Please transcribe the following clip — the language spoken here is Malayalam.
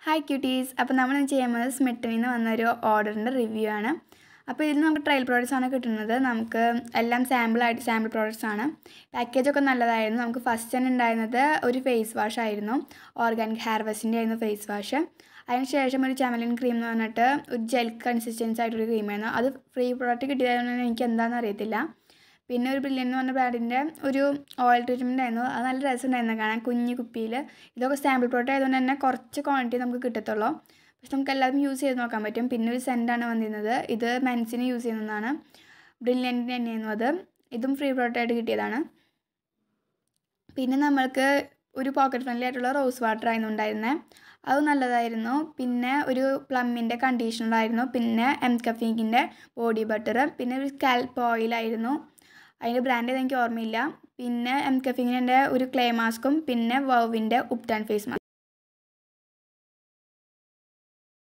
ഹായ് ക്യൂട്ടീസ് അപ്പോൾ നമ്മൾ ഇന്ന് ചെയ്യാൻ പോകുന്നത് സ്മിട്ടനിൽ നിന്ന് വന്നൊരു ഓർഡറിൻ്റെ റിവ്യൂ ആണ് അപ്പോൾ ഇതിൽ നമുക്ക് ട്രയൽ പ്രോഡക്റ്റ്സ് ആണ് കിട്ടുന്നത് നമുക്ക് എല്ലാം സാമ്പിളായിട്ട് സാമ്പിൾ പ്രോഡക്റ്റ്സ് ആണ് പാക്കേജൊക്കെ നല്ലതായിരുന്നു നമുക്ക് ഫസ്റ്റ് തന്നെ ഉണ്ടായിരുന്നത് ഒരു ഫേസ് വാഷ് ആയിരുന്നു ഓർഗാനിക് ഹെയർ വാഷിൻ്റെ ആയിരുന്നു ഫേസ് വാഷ് അതിനുശേഷം ഒരു ചമലിൻ ക്രീം എന്ന് പറഞ്ഞിട്ട് ഒരു ജെൽ കൺസിസ്റ്റൻസി ആയിട്ടൊരു ക്രീമായിരുന്നു അത് ഫ്രീ പ്രോഡക്റ്റ് കിട്ടിയതായതുകൊണ്ട് എനിക്ക് എന്താണെന്ന് അറിയത്തില്ല പിന്നെ ഒരു ബ്രില്യൻ എന്ന് പറഞ്ഞ ബ്രാൻഡിൻ്റെ ഒരു ഓയിൽ ട്രീറ്റ്മെൻ്റ് ആയിരുന്നു അത് നല്ല രസമുണ്ടായിരുന്നു കാണാൻ കുഞ്ഞു കുപ്പിയിൽ ഇതൊക്കെ സാമ്പിൾ പ്രോഡക്റ്റ് ആയതുകൊണ്ട് തന്നെ കുറച്ച് ക്വാണ്ടിറ്റി നമുക്ക് കിട്ടത്തുള്ളൂ പക്ഷെ നമുക്ക് എല്ലാവരും യൂസ് ചെയ്ത് നോക്കാൻ പറ്റും പിന്നെ ഒരു സെൻറ്റാണ് വന്നിരുന്നത് ഇത് മെൻസിന് യൂസ് ചെയ്യുന്നതാണ് ബ്രില്യൻറ്റിൻ്റെ തന്നെയായിരുന്നു അത് ഇതും ഫ്രീ പ്രോഡക്റ്റ് ആയിട്ട് കിട്ടിയതാണ് പിന്നെ നമ്മൾക്ക് ഒരു പോക്കറ്റ് ഫ്രണ്ട്ലി ആയിട്ടുള്ള റോസ് വാട്ടർ ആയിരുന്നു ഉണ്ടായിരുന്നത് അത് നല്ലതായിരുന്നു പിന്നെ ഒരു പ്ലമ്മിൻ്റെ കണ്ടീഷണർ ആയിരുന്നു പിന്നെ എം കഫീങ്കിൻ്റെ ബോഡി ബട്ടർ പിന്നെ ഒരു സ്കാൽപ്പ് ഓയിലായിരുന്നു അതിൻ്റെ ബ്രാൻഡ് എനിക്ക് ഓർമ്മയില്ല പിന്നെ എം കഫിങ്ങിൻ്റെ ഒരു ക്ലേ മാസ്കും പിന്നെ വവിൻ്റെ ഉപ്റ്റാൻ ഫേസ് മാസ്ക്